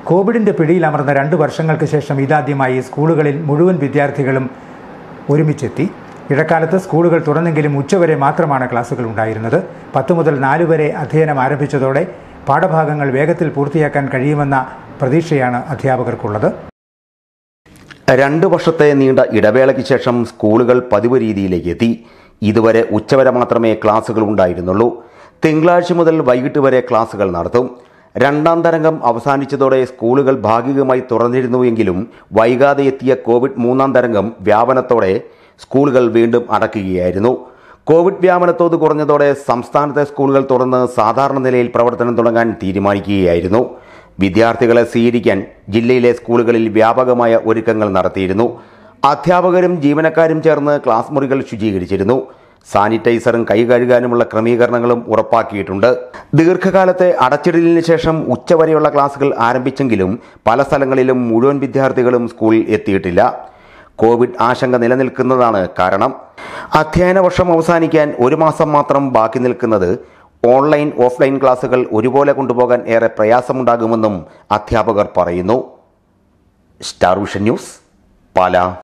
കോവിഡിന്റെ പിടിയിലമർന്ന രണ്ട് വർഷങ്ങൾക്ക് ശേഷം ഇതാദ്യമായി സ്കൂളുകളിൽ മുഴുവൻ വിദ്യാർത്ഥികളും ഒരുമിച്ചെത്തി ഇടക്കാലത്ത് സ്കൂളുകൾ തുറന്നെങ്കിലും ഉച്ചവരെ മാത്രമാണ് ക്ലാസുകൾ ഉണ്ടായിരുന്നത് പത്ത് മുതൽ നാല് വരെ അധ്യയനം ആരംഭിച്ചതോടെ പാഠഭാഗങ്ങൾ വേഗത്തിൽ പൂർത്തിയാക്കാൻ കഴിയുമെന്ന പ്രതീക്ഷയാണ് അധ്യാപകർക്കുള്ളത് രണ്ട് വർഷത്തെ നീണ്ട ഇടവേളയ്ക്ക് ശേഷം സ്കൂളുകൾ പതിവ് രീതിയിലേക്ക് എത്തി ഇതുവരെ ഉച്ചവരെ മാത്രമേ ക്ലാസുകൾ ഉണ്ടായിരുന്നുള്ളൂ തിങ്കളാഴ്ച മുതൽ വൈകിട്ട് വരെ ക്ലാസുകൾ നടത്തും രണ്ടാം തരംഗം അവസാനിച്ചതോടെ സ്കൂളുകൾ ഭാഗികമായി തുറന്നിരുന്നുവെങ്കിലും വൈകാതെ എത്തിയ കോവിഡ് മൂന്നാം തരംഗം വ്യാപനത്തോടെ സ്കൂളുകൾ വീണ്ടും അടയ്ക്കുകയായിരുന്നു കോവിഡ് വ്യാപനത്തോത് കുറഞ്ഞതോടെ സംസ്ഥാനത്തെ സ്കൂളുകൾ തുറന്ന് സാധാരണ നിലയിൽ പ്രവർത്തനം തുടങ്ങാൻ തീരുമാനിക്കുകയായിരുന്നു വിദ്യാർത്ഥികളെ സ്വീകരിക്കാൻ ജില്ലയിലെ സ്കൂളുകളിൽ വ്യാപകമായ ഒരുക്കങ്ങൾ നടത്തിയിരുന്നു അധ്യാപകരും ജീവനക്കാരും ചേർന്ന് ക്ലാസ് മുറികൾ ശുചീകരിച്ചിരുന്നു സാനിറ്റൈസറും കൈ കഴുകാനുമുള്ള ക്രമീകരണങ്ങളും ഉറപ്പാക്കിയിട്ടുണ്ട് ദീർഘകാലത്തെ അടച്ചിടലിന് ശേഷം ഉച്ചവരെയുള്ള ക്ലാസുകൾ ആരംഭിച്ചെങ്കിലും പല സ്ഥലങ്ങളിലും മുഴുവൻ വിദ്യാർത്ഥികളും സ്കൂളിൽ എത്തിയിട്ടില്ല കോവിഡ് ആശങ്ക നിലനിൽക്കുന്നതാണ് കാരണം അധ്യയന വർഷം അവസാനിക്കാൻ ഒരു മാസം മാത്രം ബാക്കി നിൽക്കുന്നത് ഓൺലൈൻ ഓഫ്ലൈൻ ക്ലാസുകൾ ഒരുപോലെ കൊണ്ടുപോകാൻ ഏറെ പ്രയാസമുണ്ടാകുമെന്നും അധ്യാപകർ പറയുന്നു സ്റ്റാർ വിഷൻ ന്യൂസ് പാല